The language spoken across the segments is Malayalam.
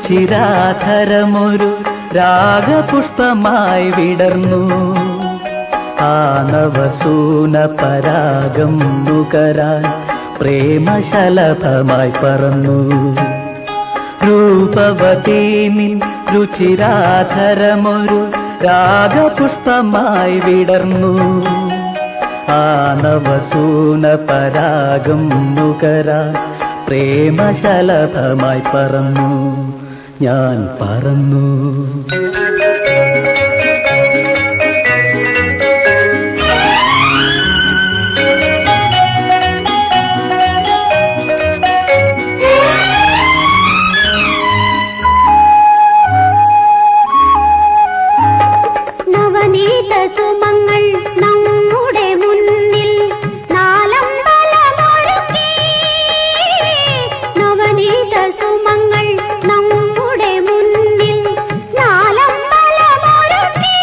രുചിരാധരമൊരു രാഗപുഷ്പമായി വിടർന്നു ആനവസൂന പരാഗം നുകരാൻ പ്രേമശലഭമായി പറന്നു രൂപവതീനിൻ രുചിരാധരമൊരു രാഗപുഷ്പമായി വിടർന്നു ആനവസൂന പരാഗം നുകരാൻ പ്രേമശലഭമായി പറന്നു ഞാൻ പറന്നു നവനീത സുമങ്ങൾ നമ്മുടെ മുന്നിൽ നാലമ്പലമൊരുക്കി നവനീത സുമങ്ങൾ നമ്മുടെ മുന്നിൽ നാലമ്പലമൊരുക്കി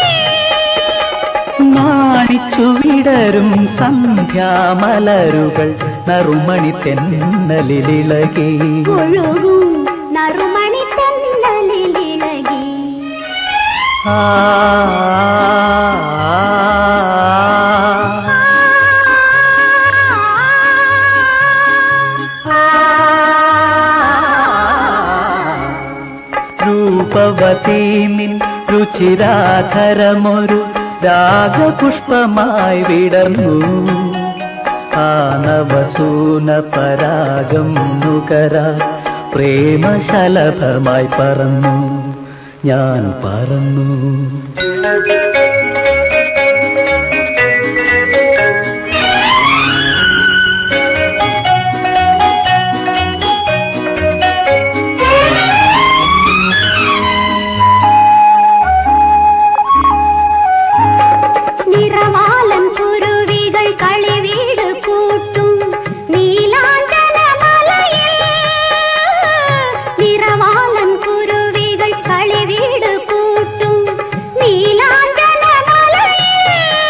നാണിച്ചു വിടരും സന്ധ്യാമലരുകൾ നറുമണി തെന്നലിളിളകി ഒഴുകും നറുമണി തെന്നലിലിളകി ആ രൂപവതീനിൻ രുചിരാധരമൊരു രാഗപുഷ്പമായി വിടർന്നു ആനവസൂന പരാഗം നുകരാ പ്രേമശലഭമായി പറന്നു ഞാൻ പറന്നു നിറവാലൻ കുരുവികൾ കളിവീട് കൂട്ടും നീലാഞ്ചന മലയിൽ നിറവാലൻ കുരുവികൾ കളിവീട് കൂട്ടും നീലാഞ്ചന മലയിൽ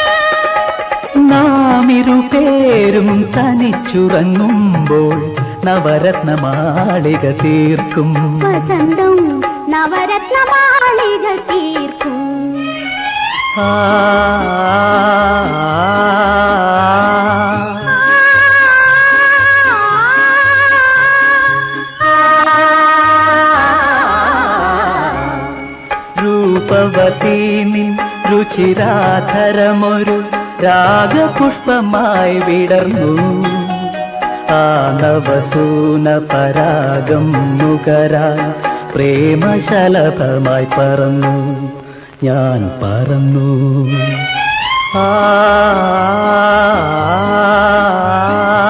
നാം ഇരുപേരും തനിച്ചുറങ്ങുമ്പോൾ നവരത്നമാളിക തീർക്കും വസന്തം നവരത്ന മാളിക തീർക്കും ആ രൂപവതീനിൻ രുചിരാധരമൊരു രാഗപുഷ്പമായി വിടർന്നു ആനവസൂന പരാഗം നുകരാൻ പ്രേമശലഭമായി പറന്നു ഞാൻ പറന്നു ആ